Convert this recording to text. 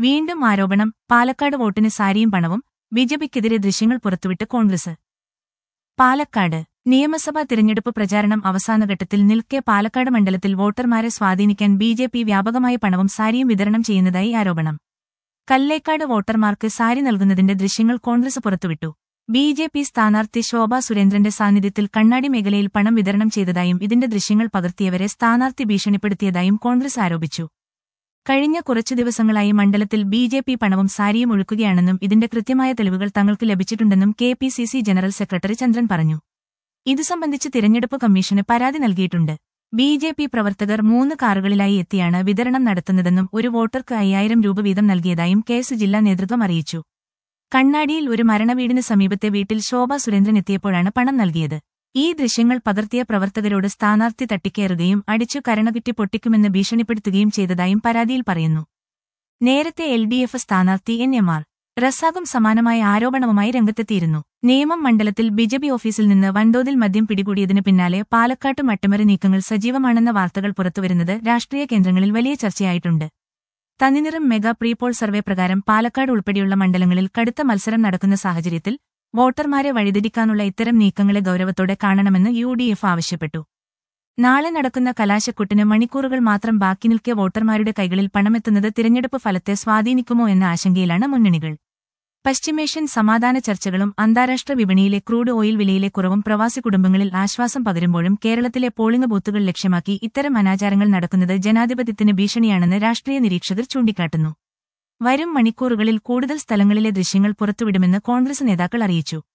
വീണ്ടും ആരോപണം പാലക്കാട് വോട്ടിന് സാരിയും പണവും ബിജെപിക്കെതിരെ ദൃശ്യങ്ങൾ പുറത്തുവിട്ട് കോൺഗ്രസ് പാലക്കാട് നിയമസഭാ തിരഞ്ഞെടുപ്പ് പ്രചാരണം അവസാനഘട്ടത്തിൽ നിൽക്കെ പാലക്കാട് മണ്ഡലത്തിൽ വോട്ടർമാരെ സ്വാധീനിക്കാൻ ബി ജെ പി വ്യാപകമായ പണവും സാരിയും വിതരണം ചെയ്യുന്നതായി ആരോപണം കല്ലേക്കാട് വോട്ടർമാർക്ക് സാരി നൽകുന്നതിന്റെ ദൃശ്യങ്ങൾ കോൺഗ്രസ് പുറത്തുവിട്ടു ബി ജെ പി സ്ഥാനാർത്ഥി ശോഭ സുരേന്ദ്രന്റെ സാന്നിധ്യത്തിൽ കണ്ണാടി മേഖലയിൽ പണം വിതരണം ചെയ്തതായും ഇതിന്റെ ദൃശ്യങ്ങൾ പകർത്തിയവരെ സ്ഥാനാർത്ഥി ഭീഷണിപ്പെടുത്തിയതായും കോൺഗ്രസ് ആരോപിച്ചു കഴിഞ്ഞ കുറച്ചു ദിവസങ്ങളായി മണ്ഡലത്തിൽ ബി ജെ പി പണവും സാരിയും ഒഴുക്കുകയാണെന്നും ഇതിന്റെ കൃത്യമായ തെളിവുകൾ തങ്ങൾക്ക് ലഭിച്ചിട്ടുണ്ടെന്നും K P C C general secretary Chandran പറഞ്ഞു ഇതു സംബന്ധിച്ച് തിരഞ്ഞെടുപ്പ് കമ്മീഷന് പരാതി നൽകിയിട്ടുണ്ട് ബി ജെ പി പ്രവർത്തകർ മൂന്ന് കാറുകളിലായി എത്തിയാണ് വിതരണം നടത്തുന്നതെന്നും ഒരു വോട്ടർക്ക് അയ്യായിരം രൂപ വീതം നൽകിയതായും കേസ് ജില്ലാ നേതൃത്വം അറിയിച്ചു കണ്ണാടിയിൽ ഒരു മരണവീടിന് സമീപത്തെ വീട്ടിൽ ശോഭ സുരേന്ദ്രൻ എത്തിയപ്പോഴാണ് പണം നൽകിയത് ഈ ദൃശ്യങ്ങൾ പകർത്തിയ പ്രവർത്തകരോട് സ്ഥാനാർത്ഥി തട്ടിക്കയറുകയും അടിച്ചു കരണകുറ്റി പൊട്ടിക്കുമെന്ന് ഭീഷണിപ്പെടുത്തുകയും ചെയ്തതായും പരാതിയിൽ പറയുന്നു നേരത്തെ എൽ ഡി എഫ് സ്ഥാനാർത്ഥി എൻ എം ആർ റസാഖും സമാനമായ ആരോപണവുമായി രംഗത്തെത്തിയിരുന്നു നേമം മണ്ഡലത്തിൽ ബിജെപി ഓഫീസിൽ നിന്ന് വൻതോതിൽ മദ്യം പിടികൂടിയതിന് പിന്നാലെ പാലക്കാട്ടും അട്ടിമറി നീക്കങ്ങൾ സജീവമാണെന്ന വാർത്തകൾ പുറത്തുവരുന്നത് രാഷ്ട്രീയ കേന്ദ്രങ്ങളിൽ വലിയ ചർച്ചയായിട്ടുണ്ട് തനിനിറം മെഗാ പ്രീപോൾ സർവേ പ്രകാരം പാലക്കാട് ഉൾപ്പെടെയുള്ള മണ്ഡലങ്ങളിൽ കടുത്ത മത്സരം നടക്കുന്ന സാഹചര്യത്തിൽ വോട്ടർമാരെ വഴിതിരിക്കാനുള്ള ഇത്തരം നീക്കങ്ങളെ ഗൌരവത്തോടെ കാണണമെന്ന് യു ഡി എഫ് ആവശ്യപ്പെട്ടു നാളെ നടക്കുന്ന കലാശക്കൊട്ടിന് മണിക്കൂറുകൾ മാത്രം ബാക്കി നിൽക്കെ വോട്ടർമാരുടെ കൈകളിൽ പണമെത്തുന്നത് തിരഞ്ഞെടുപ്പ് ഫലത്തെ സ്വാധീനിക്കുമോ എന്ന ആശങ്കയിലാണ് മുന്നണികൾ പശ്ചിമേഷ്യൻ സമാധാന ചർച്ചകളും അന്താരാഷ്ട്ര വിപണിയിലെ ക്രൂഡ് ഓയിൽ വിലയിലെ കുറവും പ്രവാസി കുടുംബങ്ങളിൽ ആശ്വാസം പകരുമ്പോഴും കേരളത്തിലെ പോളിംഗ് ബൂത്തുകൾ ലക്ഷ്യമാക്കി ഇത്തരം അനാചാരങ്ങൾ നടക്കുന്നത് ജനാധിപത്യത്തിന് ഭീഷണിയാണെന്ന് രാഷ്ട്രീയ നിരീക്ഷകർ ചൂണ്ടിക്കാട്ടുന്നു വരും മണിക്കൂറുകളിൽ കൂടുതൽ സ്ഥലങ്ങളിലെ ദൃശ്യങ്ങൾ പുറത്തുവിടുമെന്ന് കോൺഗ്രസ് നേതാക്കൾ അറിയിച്ചു